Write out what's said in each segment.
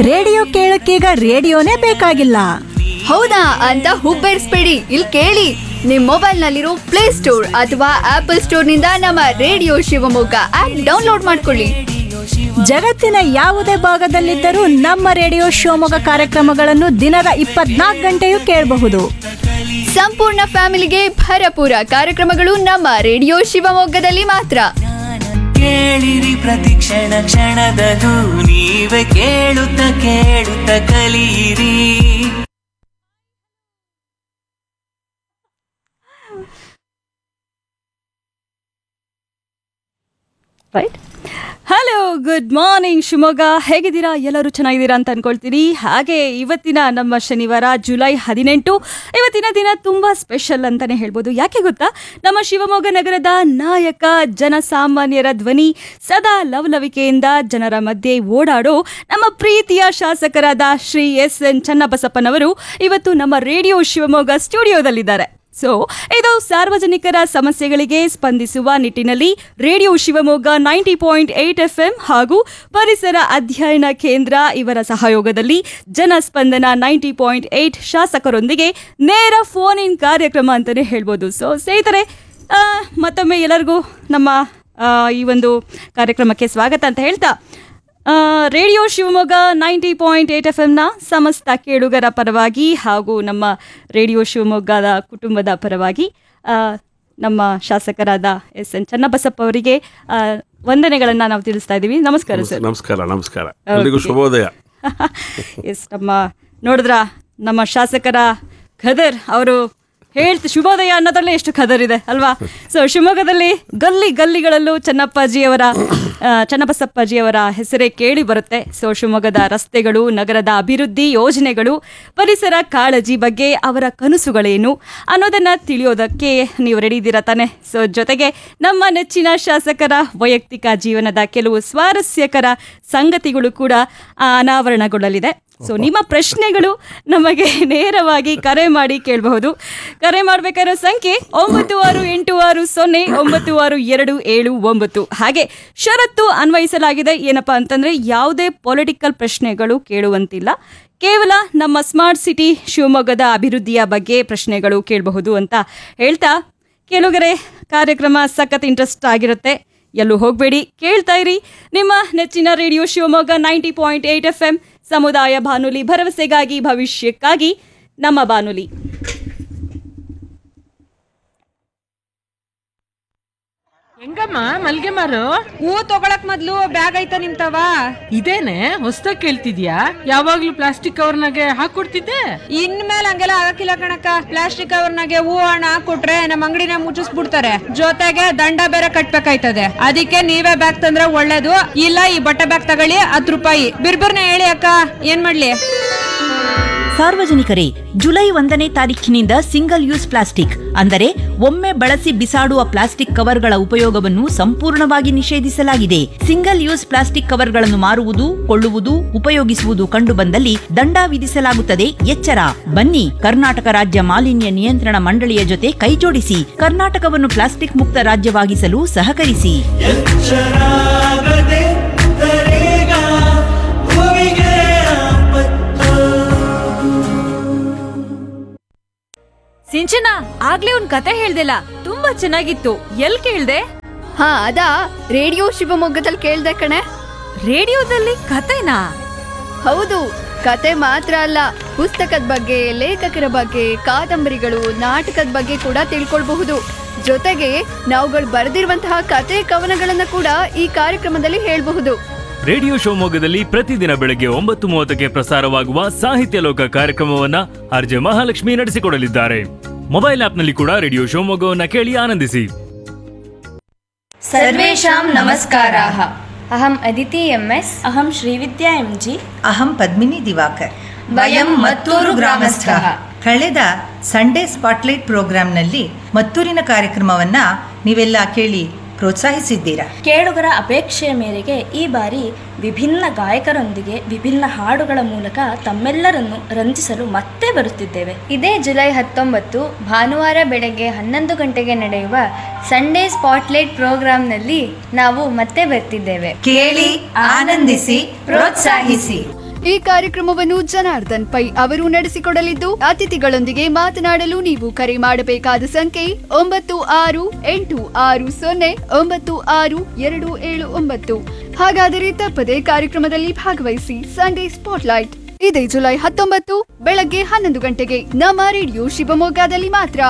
Radio ಕೇಳಕ್ಕೀಗ ರೇಡಿಯೋನೇ ಬೇಕಾಗಿಲ್ಲ ಹೌದಾ ಅಂತ ಹುಬ್ಬೇರಿಸ್ಬೇಡಿ ಇಲ್ಲಿ ಕೇಳಿ ನಿಮ್ ಮೊಬೈಲ್ ನಲ್ಲಿರೋ ಪ್ಲೇ ಸ್ಟೋರ್ ಅಥವಾ ಆಪಲ್ ಸ್ಟೋರ್ ನಿಂದ ನಮ್ಮ ರೇಡಿಯೋ ಶಿವಮೊಗ್ಗ ಆಪ್ ಡೌನ್ಲೋಡ್ ಮಾಡ್ಕೊಳ್ಳಿ ಜಗತ್ತಿನ ಯಾವುದೇ ಭಾಗದಲ್ಲಿದ್ದರೂ ನಮ್ಮ ರೇಡಿಯೋ ಶಿವಮೊಗ್ಗ ಕಾರ್ಯಕ್ರಮಗಳನ್ನು ದಿನದ ಇಪ್ಪತ್ನಾಲ್ಕು ಗಂಟೆಯೂ ಕೇಳಬಹುದು ಸಂಪೂರ್ಣ ಫ್ಯಾಮಿಲಿಗೆ ಭರಪೂರ ಕಾರ್ಯಕ್ರಮಗಳು ನಮ್ಮ ರೇಡಿಯೋ ಶಿವಮೊಗ್ಗದಲ್ಲಿ ಮಾತ್ರ ಕೇಳಿರಿ ಪ್ರತಿಕ್ಷಣ ಕ್ಷಣದದು ನೀವೇ ಕೇಳುತ್ತ ಕೇಳುತ್ತ ಕಲಿಯಿರಿ right hello good morning Shivamogga ಹೇಗಿದ್ದೀರಾ ಎಲ್ಲರೂ ಚೆನ್ನಾಗಿದ್ದೀರಾ ಅಂತ ಅನ್ಕೊಳ್ತೀನಿ ಹಾಗೆ ಇವತ್ತಿನ ನಮ್ಮ ಶನಿವಾರ ಜುಲೈ ಹದಿನೆಂಟು ಇವತ್ತಿನ ದಿನ ತುಂಬ ಸ್ಪೆಷಲ್ ಅಂತಲೇ ಹೇಳ್ಬೋದು ಯಾಕೆ ಗೊತ್ತಾ ನಮ್ಮ ಶಿವಮೊಗ್ಗ ನಗರದ ನಾಯಕ ಜನಸಾಮಾನ್ಯರ ಧ್ವನಿ ಸದಾ ಲವಲವಿಕೆಯಿಂದ ಜನರ ಮಧ್ಯೆ ಓಡಾಡೋ ನಮ್ಮ ಪ್ರೀತಿಯ ಶಾಸಕರಾದ ಶ್ರೀ ಎಸ್ ಎನ್ ಚನ್ನಬಸಪ್ಪನವರು ಇವತ್ತು ನಮ್ಮ ರೇಡಿಯೋ ಶಿವಮೊಗ್ಗ ಸ್ಟುಡಿಯೋದಲ್ಲಿದ್ದಾರೆ ಸೊ ಇದು ಸಾರ್ವಜನಿಕರ ಸಮಸ್ಯೆಗಳಿಗೆ ಸ್ಪಂದಿಸುವ ನಿಟ್ಟಿನಲ್ಲಿ radio Shivamogga ninety point eight F M ಹಾಗೂ ಪರಿಸರ ಅಧ್ಯಯನ ಕೇಂದ್ರ ಇವರ ಸಹಯೋಗದಲ್ಲಿ ಜನಸ್ಪಂದನ ನೈಂಟಿ ಪಾಯಿಂಟ್ ಏಟ್ ಶಾಸಕರೊಂದಿಗೆ ನೇರ ಫೋನ್ ಇನ್ ಕಾರ್ಯಕ್ರಮ ಅಂತಲೇ ಹೇಳ್ಬೋದು ಸೊ ಸ್ನೇಹಿತರೆ ಆ, ಮತ್ತೊಮ್ಮೆ ಎಲ್ಲರಿಗೂ ನಮ್ಮ ಆ, ಈ ಒಂದು ಕಾರ್ಯಕ್ರಮಕ್ಕೆ ಸ್ವಾಗತ ಅಂತ ಹೇಳ್ತಾ ಆ, radio Shivamogga ninety point eight F ಎಮ್ನ ಸಮಸ್ತ ಕೇಳುಗರ ಪರವಾಗಿ ಹಾಗೂ ನಮ್ಮ ರೇಡಿಯೋ ಶಿವಮೊಗ್ಗದ ಕುಟುಂಬದ ಪರವಾಗಿ ಆ, ನಮ್ಮ ಶಾಸಕರಾದ ಎಸ್ ಎನ್ ಚನ್ನಬಸಪ್ಪ ಅವರಿಗೆ ಆ, ವಂದನೆಗಳನ್ನ ನಾವು ತಿಳಿಸ್ತಾ ಇದ್ದೀವಿ ನಮಸ್ಕಾರ ಸರ್ ನಮಸ್ಕಾರ ನಮಸ್ಕಾರ ಎಲ್ರಿಗೂ ಶುಭೋದಯ ಎಸ್ ನಮ್ಮ ನೋಡಿದ್ರ ನಮ್ಮ ಶಾಸಕರ ಖದರ್ ಅವರು ಹೇಳ್ತ ಶುಭೋದಯ ಅನ್ನೋದ್ರಲ್ಲೇ ಎಷ್ಟು ಖದರ್ ಇದೆ ಅಲ್ವಾ ಸೊ ಶಿವಮೊಗ್ಗದಲ್ಲಿ ಗಲ್ಲಿ ಗಲ್ಲಿಗಳಲ್ಲೂ ಚನ್ನಪ್ಪಾಜಿಯವರ ಆ, ಚನ್ನಬಸಪ್ಪಾಜಿಯವರ ಹೆಸರೇ ಕೇಳಿ ಬರುತ್ತೆ ಸೊ ಶಿವಮೊಗ್ಗದ ರಸ್ತೆಗಳು ನಗರದ ಅಭಿವೃದ್ಧಿ ಯೋಜನೆಗಳು ಪರಿಸರ ಕಾಳಜಿ ಬಗ್ಗೆ ಅವರ ಕನಸುಗಳೇನು ಅನ್ನೋದನ್ನ ತಿಳಿಯೋದಕ್ಕೆ ನೀವು ರೆಡಿ ಇದ್ದೀರಾ ತಾನೆ ಸೊ ಜೊತೆಗೆ ನಮ್ಮ ನೆಚ್ಚಿನ ಶಾಸಕರ ವೈಯಕ್ತಿಕ ಜೀವನದ ಕೆಲವು ಸ್ವಾರಸ್ಯಕರ ಸಂಗತಿಗಳು ಕೂಡ ಆ, ಅನಾವರಣಗೊಳ್ಳಲಿದೆ ಸೊ ನಿಮ್ಮ ಪ್ರಶ್ನೆಗಳು ನಮಗೆ ನೇರವಾಗಿ ಕರೆ ಮಾಡಿ ಕೇಳಬಹುದು ಕರೆ ಮಾಡಬೇಕಾಗಿರೋ ಸಂಖ್ಯೆ ಒಂಬತ್ತು ಆರು ಎಂಟು ಆರು ಸೊನ್ನೆ ಒಂಬತ್ತು ಆರು ಎರಡು ಏಳು ಒಂಬತ್ತು ಹಾಗೆ ಷರತ್ತು ಅನ್ವಯಿಸಲಾಗಿದೆ ಏನಪ್ಪಾ ಅಂತಂದ್ರೆ ಯಾವುದೇ ಪೊಲಿಟಿಕಲ್ ಪ್ರಶ್ನೆಗಳು ಕೇಳುವಂತಿಲ್ಲ ಕೇವಲ ನಮ್ಮ ಸ್ಮಾರ್ಟ್ ಸಿಟಿ ಶಿವಮೊಗ್ಗದ ಅಭಿವೃದ್ಧಿಯ ಬಗ್ಗೆ ಪ್ರಶ್ನೆಗಳು ಕೇಳಬಹುದು ಅಂತ ಹೇಳ್ತಾ ಕೆಲವರೆ ಕಾರ್ಯಕ್ರಮ ಸಖತ್ ಇಂಟ್ರೆಸ್ಟ್ ಆಗಿರುತ್ತೆ ಎಲ್ಲೂ ಹೋಗಬೇಡಿ ಕೇಳ್ತಾ ಇರಿ ನಿಮ್ಮ ನೆಚ್ಚಿನ radio Shivamogga ninety point eight F M ಸಮುದಾಯ ಬಾನುಲಿ ಭರವಸೆಗಾಗಿ ಭವಿಷ್ಯಕ್ಕಾಗಿ ನಮ್ಮ ಬಾನುಲಿ ಹೆಂಗಮ್ಮ ಮಲ್ಗೆ ಮಾರು ಹೂ ತಗೊಳಕ್ ಮೊದ್ಲು ಬ್ಯಾಗ್ ಐತ ನಿಮ್ತವ ಇದೇನೆ ಹೊಸ್ದಾಗ್ ಕೇಳ್ತಿದ್ಯಾ ಯಾವಾಗ್ಲೂ ಪ್ಲಾಸ್ಟಿಕ್ ಕವರ್ನಾಗೆ ಹಾಕೊಡ್ತಿದ್ದೆ ಇನ್ಮೇಲೆ ಹಂಗೆಲ್ಲ ಆಗಕ್ಕಿಲ್ಲ ಕಣಕ್ಕ ಪ್ಲಾಸ್ಟಿಕ್ ಕವರ್ನಾಗೆ ಹೂ ಹಣ ಕೊಟ್ರೆ ನಮ್ಮ ಅಂಗಡಿನ ಮುಚ್ಚಿಸ್ಬಿಡ್ತಾರೆ ಜೊತೆಗೆ ದಂಡ ಬೇರೆ ಕಟ್ಬೇಕಾಯ್ತದೆ ಅದಕ್ಕೆ ನೀವೇ ಬ್ಯಾಗ್ ತಂದ್ರೆ ಒಳ್ಳೇದು ಇಲ್ಲ ಈ ಬಟ್ಟೆ ಬ್ಯಾಗ್ ತಗೊಳ್ಳಿ ಹತ್ತು ರೂಪಾಯಿ ಬಿರ್ಬಿರ್ನ ಹೇಳಿ ಅಕ್ಕ ಏನ್ ಮಾಡ್ಲಿ ಸಾರ್ವಜನಿಕರೇ ಜುಲೈ ಒಂದನೇ ತಾರೀಖಿನಿಂದ ಸಿಂಗಲ್ ಯೂಸ್ ಪ್ಲಾಸ್ಟಿಕ್ ಅಂದರೆ ಒಮ್ಮೆ ಬಳಸಿ ಬಿಸಾಡುವ ಪ್ಲಾಸ್ಟಿಕ್ ಕವರ್ಗಳ ಉಪಯೋಗವನ್ನು ಸಂಪೂರ್ಣವಾಗಿ ನಿಷೇಧಿಸಲಾಗಿದೆ ಸಿಂಗಲ್ ಯೂಸ್ ಪ್ಲಾಸ್ಟಿಕ್ ಕವರ್ಗಳನ್ನು ಮಾರುವುದು ಕೊಳ್ಳುವುದು ಉಪಯೋಗಿಸುವುದು ಕಂಡುಬಂದಲ್ಲಿ ದಂಡ ವಿಧಿಸಲಾಗುತ್ತದೆ ಎಚ್ಚರ ಬನ್ನಿ ಕರ್ನಾಟಕ ರಾಜ್ಯ ಮಾಲಿನ್ಯ ನಿಯಂತ್ರಣ ಮಂಡಳಿಯ ಜೊತೆ ಕೈಜೋಡಿಸಿ ಕರ್ನಾಟಕವನ್ನು ಪ್ಲಾಸ್ಟಿಕ್ ಮುಕ್ತ ರಾಜ್ಯವಾಗಿಸಲು ಸಹಕರಿಸಿ ಎಚ್ಚರಾಗದೆ ತರೇಗ ಭುವಿಗೆ ಆಪತ್ತು ಸಿಂಚನ ಆಗ್ಲೇ ಒಂದ್ ಕತೆ ಹೇಳ್ದಿಲ್ಲ ತುಂಬಾ ಚೆನ್ನಾಗಿತ್ತು ಎಲ್ ಕೇಳ್ದೆ ಹಾ ಅದಾ ರೇಡಿಯೋ ಶಿವಮೊಗ್ಗದಲ್ಲಿ ಕೇಳ್ದೆ ಕಣೆ ರೇಡಿಯೋದಲ್ಲಿ ಕತೆನಾ ಹೌದು ಕತೆ ಮಾತ್ರ ಅಲ್ಲ ಪುಸ್ತಕದ ಬಗ್ಗೆ ಲೇಖಕರ ಬಗ್ಗೆ ಕಾದಂಬರಿಗಳು ನಾಟಕದ ಬಗ್ಗೆ ಕೂಡ ತಿಳ್ಕೊಳ್ಬಹುದು ಜೊತೆಗೆ ನಾವುಗಳು ಬರೆದಿರುವಂತಹ ಕತೆ ಕವನಗಳನ್ನ ಕೂಡ ಈ ಕಾರ್ಯಕ್ರಮದಲ್ಲಿ ಹೇಳಬಹುದು ರೇಡಿಯೋ ಶಿವಮೊಗ್ಗದಲ್ಲಿ ಪ್ರತಿದಿನ ಬೆಳಗ್ಗೆ ಒಂಬತ್ತು ಮೂವತ್ತಕ್ಕೆ ಪ್ರಸಾರವಾಗುವ ಸಾಹಿತ್ಯ ಲೋಕ ಕಾರ್ಯಕ್ರಮವನ್ನ ಆರ್ಜೆ ಮಹಾಲಕ್ಷ್ಮಿ ನಡೆಸಿಕೊಡಲಿದ್ದಾರೆ ಮೊಬೈಲ್ ಆಪ್ನಲ್ಲಿ ಕೂಡ ರೇಡಿಯೋ ಶಿವಮೊಗ್ಗವನ್ನ ಕೇಳಿ ಆನಂದಿಸಿ सर्वेषां नमस्काराः अहम् अदिति एम् एस् अहं श्रीविद्या एम् जि ಅಹಂ ಪದ್ಮಿನಿ ದಿವಾಕರ್ वयं मत्तूरु ग्रामस्थः ಕಳೆದ ಸಂಡೇ ಸ್ಪಾಟ್ಲೈಟ್ ಪ್ರೋಗ್ರಾಂನಲ್ಲಿ ಮತ್ತೂರಿನ ಕಾರ್ಯಕ್ರಮವನ್ನ ನೀವೆಲ್ಲ ಕೇಳಿ ಪ್ರೋತ್ಸಾಹಿಸಿದ್ದೀರಾ ಕೇಳುಗರ ಅಪೇಕ್ಷೆಯ ಮೇರೆಗೆ ಈ ಬಾರಿ ವಿಭಿನ್ನ ಗಾಯಕರೊಂದಿಗೆ ವಿಭಿನ್ನ ಹಾಡುಗಳ ಮೂಲಕ ತಮ್ಮೆಲ್ಲರನ್ನು ರಂಜಿಸಲು ಮತ್ತೆ ಬರುತ್ತಿದ್ದೇವೆ ಇದೇ ಜುಲೈ ಹತ್ತೊಂಬತ್ತು ಭಾನುವಾರ ಬೆಳಗ್ಗೆ ಹನ್ನೊಂದು ಗಂಟೆಗೆ ನಡೆಯುವ ಸಂಡೇ ಸ್ಪಾಟ್ಲೈಟ್ ಪ್ರೋಗ್ರಾಂನಲ್ಲಿ ನಾವು ಮತ್ತೆ ಬರ್ತಿದ್ದೇವೆ ಕೇಳಿ ಆನಂದಿಸಿ ಪ್ರೋತ್ಸಾಹಿಸಿ ಈ ಕಾರ್ಯಕ್ರಮವನ್ನು ಜನಾರ್ದನ್ ಪೈ ಅವರು ನಡೆಸಿಕೊಡಲಿದ್ದು ಅತಿಥಿಗಳೊಂದಿಗೆ ಮಾತನಾಡಲು ನೀವು ಕರೆ ಮಾಡಬೇಕಾದ ಸಂಖ್ಯೆ ಒಂಬತ್ತು ಆರು ಎಂಟು ಆರು ಸೊನ್ನೆ ಒಂಬತ್ತು ಆರು ಎರಡು ಏಳು ಒಂಬತ್ತು ಹಾಗಾದರೆ ತಪ್ಪದೆ ಕಾರ್ಯಕ್ರಮದಲ್ಲಿ ಭಾಗವಹಿಸಿ ಸಂಡೇ ಸ್ಪಾಟ್ಲೈಟ್ ಇದೇ ಜುಲೈ ಹತ್ತೊಂಬತ್ತು ಬೆಳಗ್ಗೆ ಹನ್ನೊಂದು ಗಂಟೆಗೆ ನಮ್ಮ ರೇಡಿಯೋ ಶಿವಮೊಗ್ಗದಲ್ಲಿ ಮಾತ್ರ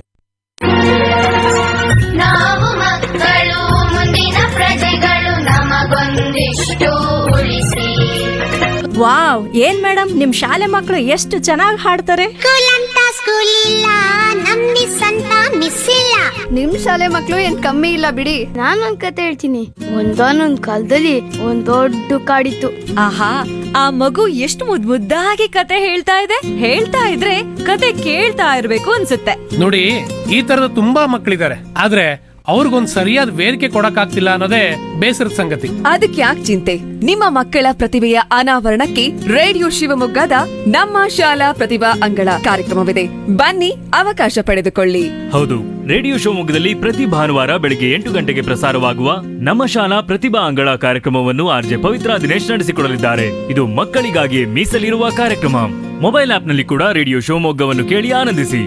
ನಾವು ಮಕ್ಕಳು ಮುಂದಿನ ಪ್ರಜೆಗಳು ನಮಗೊಂದಿಷ್ಟು ಉಳಿಸಿ ವಾವ್ ಏನ್ ಮೇಡಮ್ ನಿಮ್ ಶಾಲೆ ಮಕ್ಕಳು ಎಷ್ಟು ಚೆನ್ನಾಗಿ ಹಾಡ್ತಾರೆ ಸ್ಕೂಲ್ ಅಂತ ಸ್ಕೂಲ್ ಇಲ್ಲ ನಮ್ ಮಿಸ್ ಅಂತ ಮಿಸ್ ಇಲ್ಲ ನಿಮ್ ಶಾಲೆ ಮಕ್ಕಳು ಏನ್ ಕಮ್ಮಿ ಇಲ್ಲ ಬಿಡಿ ನಾನೊಂದ್ ಕತೆ ಹೇಳ್ತೀನಿ ಒಂದಾನೊಂದ್ ಕಾಲದಲ್ಲಿ ಒಂದ್ ದೊಡ್ಡ ಕಾಡಿತ್ತು ಆಹಾ ಆ ಮಗು ಎಷ್ಟು ಮುದ್ ಮುದ್ದಾಗಿ ಕತೆ ಹೇಳ್ತಾ ಇದೆ ಹೇಳ್ತಾ ಇದ್ರೆ ಕತೆ ಕೇಳ್ತಾ ಇರ್ಬೇಕು ಅನ್ಸುತ್ತೆ ನೋಡಿ ಈ ತರದ ತುಂಬಾ ಮಕ್ಕಳಿದ್ದಾರೆ ಆದ್ರೆ ಅವ್ರಿಗೊಂದ್ ಸರಿಯಾದ ವೇದಿಕೆ ಕೊಡಕ್ಕಾಗ್ತಿಲ್ಲ ಅನ್ನೋದೇ ಬೇಸರದ ಸಂಗತಿ ಅದಕ್ಕೆ ಯಾಕೆ ಚಿಂತೆ ನಿಮ್ಮ ಮಕ್ಕಳ ಪ್ರತಿಭೆಯ ಅನಾವರಣಕ್ಕೆ ರೇಡಿಯೋ ಶಿವಮೊಗ್ಗದ ನಮ್ಮ ಶಾಲಾ ಪ್ರತಿಭಾ ಅಂಗಳ ಕಾರ್ಯಕ್ರಮವಿದೆ ಬನ್ನಿ ಅವಕಾಶ ಪಡೆದುಕೊಳ್ಳಿ ಹೌದು ರೇಡಿಯೋ ಶಿವಮೊಗ್ಗದಲ್ಲಿ ಪ್ರತಿ ಭಾನುವಾರ ಬೆಳಿಗ್ಗೆ ಎಂಟು ಗಂಟೆಗೆ ಪ್ರಸಾರವಾಗುವ ನಮ್ಮ ಶಾಲಾ ಪ್ರತಿಭಾ ಅಂಗಳ ಕಾರ್ಯಕ್ರಮವನ್ನು ಆರ್ಜೆ ಪವಿತ್ರ ದಿನೇಶ್ ನಡೆಸಿಕೊಡಲಿದ್ದಾರೆ ಇದು ಮಕ್ಕಳಿಗಾಗಿ ಮೀಸಲಿರುವ ಕಾರ್ಯಕ್ರಮ ಮೊಬೈಲ್ ಆಪ್ನಲ್ಲಿ ಕೂಡ ರೇಡಿಯೋ ಶಿವಮೊಗ್ಗವನ್ನು ಕೇಳಿ ಆನಂದಿಸಿ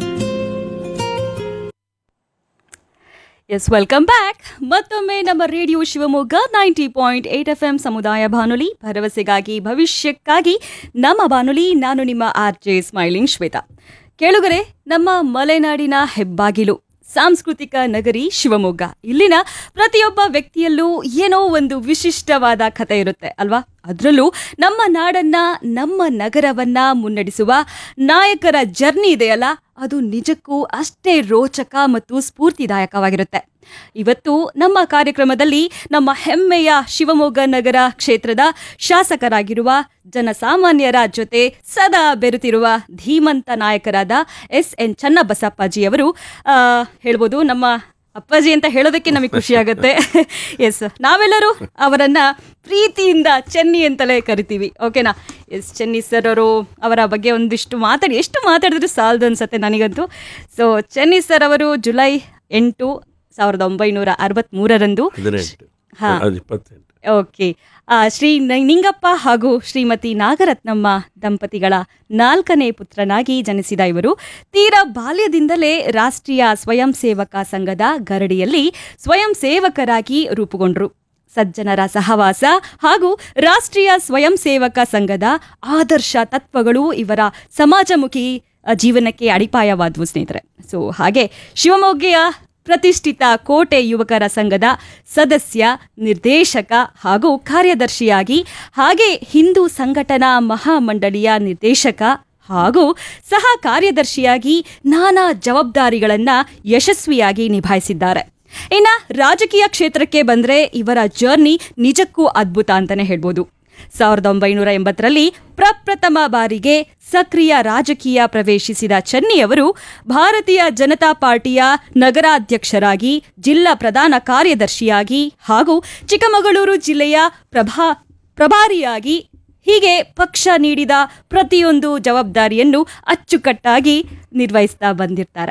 ಎಸ್ ವೆಲ್ಕಮ್ ಬ್ಯಾಕ್ ಮತ್ತೊಮ್ಮೆ ನಮ್ಮ radio Shivamogga ninety point eight F M ಸಮುದಾಯ ಬಾನುಲಿ ಭರವಸೆಗಾಗಿ ಭವಿಷ್ಯಕ್ಕಾಗಿ ನಮ್ಮ ಬಾನುಲಿ ನಾನು ನಿಮ್ಮ ಆರ್ ಜೆ ಸ್ಮೈಲಿಂಗ್ ಶ್ವೇತಾ ಕೇಳುಗರೆ ನಮ್ಮ ಮಲೆನಾಡಿನ ಹೆಬ್ಬಾಗಿಲು ಸಾಂಸ್ಕೃತಿಕ ನಗರಿ ಶಿವಮೊಗ್ಗ ಇಲ್ಲಿನ ಪ್ರತಿಯೊಬ್ಬ ವ್ಯಕ್ತಿಯಲ್ಲೂ ಏನೋ ಒಂದು ವಿಶಿಷ್ಟವಾದ ಕಥೆ ಇರುತ್ತೆ ಅಲ್ವಾ ಅದರಲ್ಲೂ ನಮ್ಮ ನಾಡನ್ನ ನಮ್ಮ ನಗರವನ್ನ ಮುನ್ನಡೆಸುವ ನಾಯಕರ ಜರ್ನಿ ಇದೆಯಲ್ಲ ಅದು ನಿಜಕ್ಕೂ ಅಷ್ಟೇ ರೋಚಕ ಮತ್ತು ಸ್ಫೂರ್ತಿದಾಯಕವಾಗಿರುತ್ತೆ ಇವತ್ತು ನಮ್ಮ ಕಾರ್ಯಕ್ರಮದಲ್ಲಿ ನಮ್ಮ ಹೆಮ್ಮೆಯ ಶಿವಮೊಗ್ಗ ನಗರ ಕ್ಷೇತ್ರದ ಶಾಸಕರಾಗಿರುವ ಜನಸಾಮಾನ್ಯರ ಜೊತೆ ಸದಾ ಬೆರೆತಿರುವ ಧೀಮಂತ ನಾಯಕರಾದ ಎಸ್ ಎನ್ ಚನ್ನಬಸಪ್ಪಾಜಿಯವರು ಆ, ಹೇಳ್ಬೋದು ನಮ್ಮ ಅಪ್ಪಾಜಿ ಅಂತ ಹೇಳೋದಕ್ಕೆ ನಮಗೆ ಖುಷಿ ಆಗುತ್ತೆ ಎಸ್ ನಾವೆಲ್ಲರೂ ಅವರನ್ನ ಪ್ರೀತಿಯಿಂದ ಚೆನ್ನಿ ಅಂತಲೇ ಕರಿತೀವಿ ಓಕೆನಾ ಎಸ್ ಚೆನ್ನಿ ಸರ್ ಅವರು ಅವರ ಬಗ್ಗೆ ಒಂದಿಷ್ಟು ಮಾತಾಡಿ ಎಷ್ಟು ಮಾತಾಡಿದ್ರು ಸಾಲದು ಅನ್ಸುತ್ತೆ ನನಗಂತೂ ಸೊ ಚೆನ್ನಿ ಸರ್ ಅವರು ಜುಲೈ ಎಂಟು ಸಾವಿರದ ಒಂಬೈನೂರ ಅರವತ್ತ್ಮೂರರಂದು ಹದಿನೆಂಟು ಹಾ. ಅದು ಇಪ್ಪತ್ತೆಂಟು ಓಕೆ ಆ, ಶ್ರೀ ನ- ನಿಂಗಪ್ಪ ಹಾಗೂ ಶ್ರೀಮತಿ ನಾಗರತ್ನಮ್ಮ ದಂಪತಿಗಳ ನಾಲ್ಕನೇ ಪುತ್ರನಾಗಿ ಜನಿಸಿದ ಇವರು ತೀರಾ ಬಾಲ್ಯದಿಂದಲೇ ರಾಷ್ಟ್ರೀಯ ಸ್ವಯಂ ಸೇವಕ ಸಂಘದ ಗರಡಿಯಲ್ಲಿ ಸ್ವಯಂ ಸೇವಕರಾಗಿ ರೂಪುಗೊಂಡರು ಸಜ್ಜನರ ಸಹವಾಸ ಹಾಗೂ ರಾಷ್ಟ್ರೀಯ ಸ್ವಯಂ ಸೇವಕ ಸಂಘದ ಆದರ್ಶ ತತ್ವಗಳು ಇವರ ಸಮಾಜಮುಖಿ ಅ, ಜೀವನಕ್ಕೆ ಅಡಿಪಾಯವಾದವು ಸ್ನೇಹಿತರೆ ಸೊ ಹಾಗೆ ಶಿವಮೊಗ್ಗೆಯ ಪ್ರತಿಷ್ಠಿತ ಕೋಟೆ ಯುವಕರ ಸಂಘದ ಸದಸ್ಯ ನಿರ್ದೇಶಕ ಹಾಗೂ ಕಾರ್ಯದರ್ಶಿಯಾಗಿ ಹಾಗೆ ಹಿಂದೂ ಸಂಘಟನಾ ಮಹಾಮಂಡಳಿಯ ನಿರ್ದೇಶಕ ಹಾಗೂ ಸಹ ಕಾರ್ಯದರ್ಶಿಯಾಗಿ ನಾನಾ ಜವಾಬ್ದಾರಿಗಳನ್ನು ಯಶಸ್ವಿಯಾಗಿ ನಿಭಾಯಿಸಿದ್ದಾರೆ ಇನ್ನು ರಾಜಕೀಯ ಕ್ಷೇತ್ರಕ್ಕೆ ಬಂದರೆ ಇವರ ಜರ್ನಿ ನಿಜಕ್ಕೂ ಅದ್ಭುತ ಅಂತಲೇ ಹೇಳ್ಬೋದು ಸಾವಿರದ ಒಂಬೈನೂರ ಎಂಬತ್ತರಲ್ಲಿ ಪ್ರಪ್ರಥಮ ಬಾರಿಗೆ ಸಕ್ರಿಯ ರಾಜಕೀಯ ಪ್ರವೇಶಿಸಿದ ಚೆನ್ನಿಯವರು ಭಾರತೀಯ ಜನತಾ ಪಾರ್ಟಿಯ ನಗರಾಧ್ಯಕ್ಷರಾಗಿ ಜಿಲ್ಲಾ ಪ್ರಧಾನ ಕಾರ್ಯದರ್ಶಿಯಾಗಿ ಹಾಗೂ ಚಿಕ್ಕಮಗಳೂರು ಜಿಲ್ಲೆಯ ಪ್ರಭಾ ಪ್ರಭಾರಿಯಾಗಿ ಹೀಗೆ ಪಕ್ಷ ನೀಡಿದ ಪ್ರತಿಯೊಂದು ಜವಾಬ್ದಾರಿಯನ್ನು ಅಚ್ಚುಕಟ್ಟಾಗಿ ನಿರ್ವಹಿಸ್ತಾ ಬಂದಿರ್ತಾರೆ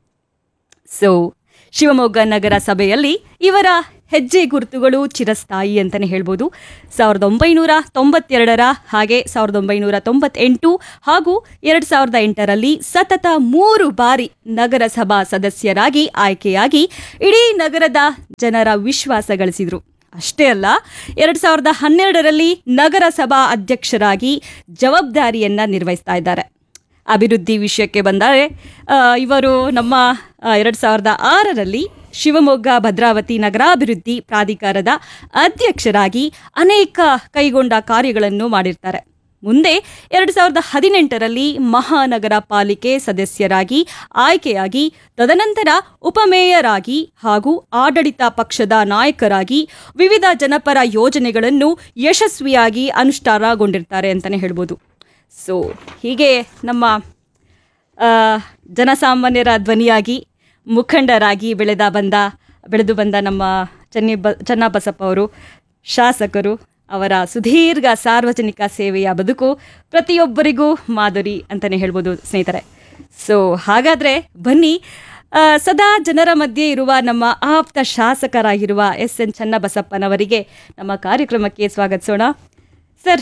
ಸೊ ಶಿವಮೊಗ್ಗ ನಗರ ಸಭೆಯಲ್ಲಿ ಇವರ ಹೆಜ್ಜೆ ಗುರುತುಗಳು ಚಿರಸ್ಥಾಯಿ ಅಂತಲೇ ಹೇಳ್ಬೋದು ಸಾವಿರದ ಒಂಬೈನೂರ ತೊಂಬತ್ತೆರಡರ ಹಾಗೆ ಸಾವಿರದ ಒಂಬೈನೂರ ತೊಂಬತ್ತೆಂಟು ಹಾಗೂ ಎರಡು ಸಾವಿರದ ಎಂಟರಲ್ಲಿ ಸತತ ಮೂರು ಬಾರಿ ನಗರಸಭಾ ಸದಸ್ಯರಾಗಿ ಆಯ್ಕೆಯಾಗಿ ಇಡೀ ನಗರದ ಜನರ ವಿಶ್ವಾಸ ಗಳಿಸಿದರು ಅಷ್ಟೇ ಅಲ್ಲ ಎರಡು ಸಾವಿರದ ಹನ್ನೆರಡರಲ್ಲಿ ನಗರಸಭಾ ಅಧ್ಯಕ್ಷರಾಗಿ ಜವಾಬ್ದಾರಿಯನ್ನ ನಿರ್ವಹಿಸ್ತಾ ಇದ್ದಾರೆ ಅಭಿವೃದ್ಧಿ ವಿಷಯಕ್ಕೆ ಬಂದರೆ ಆ, ಇವರು ನಮ್ಮ ಎರಡು ಸಾವಿರದ ಆರರಲ್ಲಿ ಶಿವಮೊಗ್ಗ ಭದ್ರಾವತಿ ನಗರಾಭಿವೃದ್ಧಿ ಪ್ರಾಧಿಕಾರದ ಅಧ್ಯಕ್ಷರಾಗಿ ಅನೇಕ ಕೈಗೊಂಡ ಕಾರ್ಯಗಳನ್ನು ಮಾಡಿರ್ತಾರೆ ಮುಂದೆ ಎರಡು ಸಾವಿರದ ಹದಿನೆಂಟರಲ್ಲಿ ಮಹಾನಗರ ಪಾಲಿಕೆ ಸದಸ್ಯರಾಗಿ ಆಯ್ಕೆಯಾಗಿ ತದನಂತರ ಉಪಮೇಯರ್ ಆಗಿ ಹಾಗೂ ಆಡಳಿತ ಪಕ್ಷದ ನಾಯಕರಾಗಿ ವಿವಿಧ ಜನಪರ ಯೋಜನೆಗಳನ್ನು ಯಶಸ್ವಿಯಾಗಿ ಅನುಷ್ಠಾನಗೊಂಡಿರ್ತಾರೆ ಅಂತಲೇ ಹೇಳ್ಬೋದು ಸೊ ಹೀಗೆ ನಮ್ಮ ಆ, ಜನಸಾಮಾನ್ಯರ ಧ್ವನಿಯಾಗಿ ಮುಖಂಡರಾಗಿ ಬೆಳೆದ ಬಂದ ಬೆಳೆದು ಬಂದ ನಮ್ಮ ಚೆನ್ನಿ ಬ ಚನ್ನಬಸಪ್ಪ ಅವರು ಶಾಸಕರು ಅವರ ಸುದೀರ್ಘ ಸಾರ್ವಜನಿಕ ಸೇವೆಯ ಬದುಕು ಪ್ರತಿಯೊಬ್ಬರಿಗೂ ಮಾದರಿ ಅಂತಲೇ ಹೇಳ್ಬೋದು ಸ್ನೇಹಿತರೆ ಸೊ ಹಾಗಾದರೆ ಬನ್ನಿ ಆ, ಸದಾ ಜನರ ಮಧ್ಯೆ ಇರುವ ನಮ್ಮ ಆಪ್ತ ಶಾಸಕರಾಗಿರುವ ಎಸ್ ಎನ್ ಚನ್ನಬಸಪ್ಪನವರಿಗೆ ನಮ್ಮ ಕಾರ್ಯಕ್ರಮಕ್ಕೆ ಸ್ವಾಗತಿಸೋಣ ಸರ್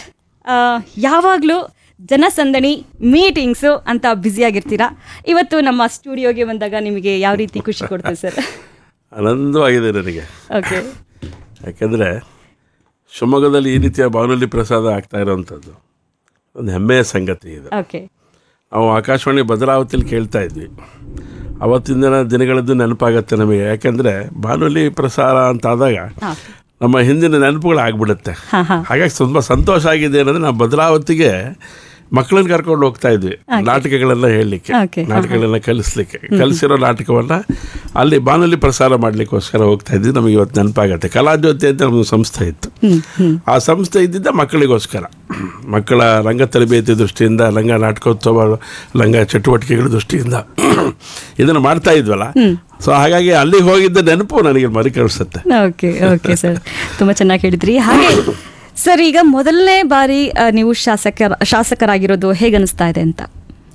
ಯಾವಾಗಲೂ ಜನಸಂದಣಿ ಮೀಟಿಂಗ್ಸು ಅಂತ ಬ್ಯುಸಿಯಾಗಿರ್ತೀರಾ ಇವತ್ತು ನಮ್ಮ ಸ್ಟುಡಿಯೋಗೆ ಬಂದಾಗ ನಿಮಗೆ ಯಾವ ರೀತಿ ಖುಷಿ ಕೊಡ್ತದೆ ಸರ್ ಆನಂದವಾಗಿದೆ ನನಗೆ ಓಕೆ ಯಾಕೆಂದರೆ ಶಿವಮೊಗ್ಗದಲ್ಲಿ ಈ ರೀತಿಯ ಬಾನುಲಿ ಪ್ರಸಾದ ಆಗ್ತಾ ಇರೋವಂಥದ್ದು ಒಂದು ಹೆಮ್ಮೆಯ ಸಂಗತಿ ಇದು ಓಕೆ ನಾವು ಆಕಾಶವಾಣಿ ಭದ್ರಾವತಿಲಿ ಕೇಳ್ತಾ ಇದ್ವಿ ಅವತ್ತಿನ ದಿನ ದಿನಗಳದ್ದು ನೆನಪಾಗತ್ತೆ ನಮಗೆ ಯಾಕೆಂದರೆ ಬಾನುಲಿ ಪ್ರಸಾರ ಅಂತ ಆದಾಗ ನಮ್ಮ ಹಿಂದಿನ ನೆನಪುಗಳು ಆಗ್ಬಿಡುತ್ತೆ ಹಾಗಾಗಿ ತುಂಬ ಸಂತೋಷ ಆಗಿದೆ ಏನಂದ್ರೆ ನಾವು ಭದ್ರಾವತಿಗೆ ಮಕ್ಕಳನ್ನ ಕರ್ಕೊಂಡು ಹೋಗ್ತಾ ಇದ್ವಿ ನಾಟಕಗಳೆಲ್ಲ ಹೇಳಲಿಕ್ಕೆ Okay. ನಾಟಕಗಳೆಲ್ಲ ಕಲಿಸ್ಲಿಕ್ಕೆ ಕಲಿಸಿರೋ ನಾಟಕವನ್ನ ಅಲ್ಲಿ ಬಾನುಲಿ ಪ್ರಸಾರ ಮಾಡ್ಲಿಕ್ಕೋಸ್ಕರ ಹೋಗ್ತಾ ಇದ್ವಿ ನಮಗೆ ಇವತ್ತು ನೆನಪಾಗತ್ತೆ ಕಲಾಜ್ಯೋತಿ ಅಂತ ನಮ್ಮದು ಸಂಸ್ಥೆ ಇತ್ತು ಆ ಸಂಸ್ಥೆ ಇದ್ದಿದ್ದ ಮಕ್ಕಳಿಗೋಸ್ಕರ ಮಕ್ಕಳ ರಂಗ ತರಬೇತಿ ದೃಷ್ಟಿಯಿಂದ ರಂಗ ನಾಟಕೋತ್ಸವ ರಂಗ ಚಟುವಟಿಕೆಗಳ ದೃಷ್ಟಿಯಿಂದ ಇದನ್ನು ಮಾಡ್ತಾ ಇದ್ವಲ್ಲ ಸೊ ಹಾಗಾಗಿ ಅಲ್ಲಿಗೆ ಹೋಗಿದ್ದ ನೆನಪು ನನಗೆ ಮರುಕಳಿಸುತ್ತೆ ಓಕೆ ಓಕೆ ಸರ್ ತುಂಬ ಚೆನ್ನಾಗಿ ಹೇಳಿದ್ರಿ ಹಾಗೆ ಸರ್ ಈಗ ಮೊದಲನೇ ಬಾರಿ ಆ, ನೀವು ಶಾಸಕರ ಶಾಸಕರಾಗಿರೋದು ಹೇಗೆ ಅನಿಸ್ತಾ ಇದೆ ಅಂತ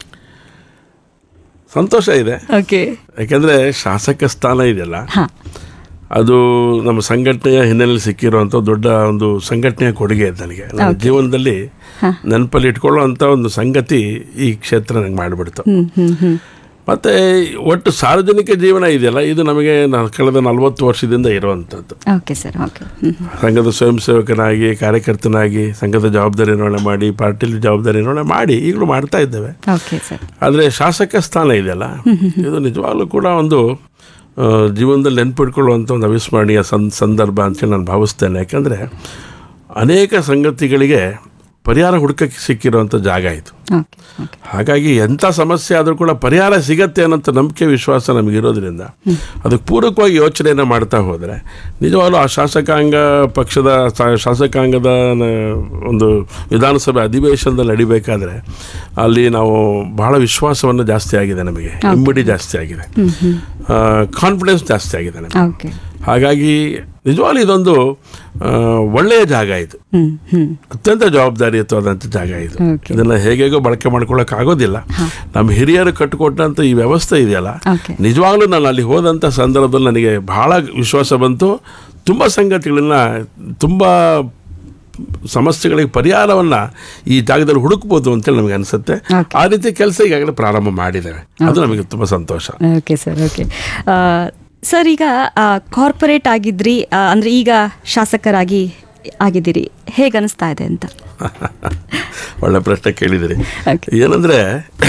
ಸಂತೋಷ ಇದೆ ಓಕೆ ಯಾಕೆಂದರೆ ಶಾಸಕ ಸ್ಥಾನ ಇದೆಯಲ್ಲ ಅದು ನಮ್ಮ ಸಂಘಟನೆಯ ಹಿನ್ನೆಲೆಯಲ್ಲಿ ಸಿಕ್ಕಿರುವಂಥ ದೊಡ್ಡ ಒಂದು ಸಂಘಟನೆಯ ಕೊಡುಗೆ ಇದೆ ನನಗೆ ನನ್ನ ಜೀವನದಲ್ಲಿ ನೆನಪಲ್ಲಿ ಇಟ್ಕೊಳ್ಳುವಂಥ ಒಂದು ಸಂಗತಿ ಈ ಕ್ಷೇತ್ರ ನಂಗೆ ಮಾಡಿಬಿಡ್ತು ಹ್ಮ್ ಹ್ಮ್ ಹ್ಮ್ ಮತ್ತು ಒಟ್ಟು ಸಾರ್ವಜನಿಕ ಜೀವನ ಇದೆಯಲ್ಲ ಇದು ನಮಗೆ ನ- ಕಳೆದ ನಲವತ್ತು ವರ್ಷದಿಂದ ಇರುವಂಥದ್ದು okay sir okay hmm hmm. ಸಂಘದ ಸ್ವಯಂ ಸೇವಕನಾಗಿ ಕಾರ್ಯಕರ್ತನಾಗಿ ಸಂಘದ ಜವಾಬ್ದಾರಿ ನಿರ್ವಹಣೆ ಮಾಡಿ ಪಾರ್ಟಿಲಿ ಜವಾಬ್ದಾರಿ ನಿರ್ವಹಣೆ ಮಾಡಿ ಈಗಲೂ ಮಾಡ್ತಾ ಇದ್ದೇವೆ ಓಕೆ ಸರ್ ಆದರೆ ಶಾಸಕ ಸ್ಥಾನ ಇದೆಯಲ್ಲ ಇದು ನಿಜವಾಗ್ಲೂ ಕೂಡ ಒಂದು ಆ, ಜೀವನದಲ್ಲಿ ನೆನ್ಪಿಟ್ಕೊಳ್ಳುವಂಥ ಒಂದು ಅವಿಸ್ಮರಣೀಯ ಸಂ ಸಂದರ್ಭ ಅಂತೇಳಿ ನಾನು ಭಾವಿಸ್ತೇನೆ ಯಾಕಂದರೆ ಅನೇಕ ಸಂಗತಿಗಳಿಗೆ ಪರಿಹಾರ ಹುಡುಕಕ್ಕೆ ಸಿಕ್ಕಿರುವಂಥ ಜಾಗ ಇದು ಓಕೆ ಹಾಗಾಗಿ ಎಂಥ ಸಮಸ್ಯೆ ಆದರೂ ಕೂಡ ಪರಿಹಾರ ಸಿಗತ್ತೆ ಅನ್ನೋಂಥ ನಂಬಿಕೆ ವಿಶ್ವಾಸ ನಮಗಿರೋದ್ರಿಂದ ಅದಕ್ಕೆ ಪೂರಕವಾಗಿ ಯೋಚನೆಯನ್ನು ಮಾಡ್ತಾ ಹೋದರೆ ನಿಜವಾಗ್ಲೂ ಆ ಶಾಸಕಾಂಗ ಪಕ್ಷದ ಶಾ- ಶಾಸಕಾಂಗದ ನ- ಒಂದು ವಿಧಾನಸಭೆ ಅಧಿವೇಶನದಲ್ಲಿ ನಡಿಬೇಕಾದ್ರೆ ಅಲ್ಲಿ ನಾವು ಬಹಳ ವಿಶ್ವಾಸವನ್ನು ಜಾಸ್ತಿ ಆಗಿದೆ ನಮಗೆ ಇಮ್ಮಡಿ ಜಾಸ್ತಿ ಆಗಿದೆ ಹ್ಮ್ ಹ್ಮ್ ಕಾನ್ಫಿಡೆನ್ಸ್ ಜಾಸ್ತಿ ಆಗಿದೆ ನಮಗೆ ಓಕೆ ಹಾಗಾಗಿ ನಿಜವಾಗ್ಲೂ ಇದೊಂದು ಆ, ಒಳ್ಳೆಯ ಜಾಗ ಇದು ಹ್ಮ್ ಹ್ಮ್ ಅತ್ಯಂತ ಜವಾಬ್ದಾರಿಯುತವಾದಂಥ ಜಾಗ ಇದು Okay. ಇದನ್ನು ಹೇಗೇಗೋ ಬಳಕೆ ಮಾಡ್ಕೊಳ್ಳೋಕೆ ಆಗೋದಿಲ್ಲ ನಮ್ಮ ಹಿರಿಯರು ಕಟ್ಟಿಕೊಟ್ಟಂಥ ಈ ವ್ಯವಸ್ಥೆ ಇದೆಯಲ್ಲ Okay. ನಿಜವಾಗ್ಲೂ ನಾನು ಅಲ್ಲಿ ಹೋದಂಥ ಸಂದರ್ಭದಲ್ಲಿ ನನಗೆ ಬಹಳ ವಿಶ್ವಾಸ ಬಂತು ತುಂಬ ಸಂಗತಿಗಳನ್ನ ತುಂಬ ಸಮಸ್ಯೆಗಳಿಗೆ ಪರಿಹಾರವನ್ನು ಈ ಜಾಗದಲ್ಲಿ ಹುಡುಕ್ಬೋದು ಅಂತೇಳಿ ನಮಗೆ ಅನಿಸುತ್ತೆ ಆ ರೀತಿ ಕೆಲಸ ಈಗಾಗಲೇ ಪ್ರಾರಂಭ ಮಾಡಿದ್ದೇವೆ ಅದು ನಮಗೆ ತುಂಬ ಸಂತೋಷ ಓಕೆ ಸರ್ ಓಕೆ ಸರ್ ಈಗ ಕಾರ್ಪೊರೇಟ್ ಆಗಿದ್ರಿ ಆ, ಅಂದ್ರೆ ಈಗ ಶಾಸಕರಾಗಿ ಆಗಿದ್ದೀರಿ ಹೇಗೆ ಅನಿಸ್ತಾ ಇದೆ ಅಂತ ಒಳ್ಳೆ ಪ್ರಶ್ನೆ ಕೇಳಿದಿರಿ ಏನಂದರೆ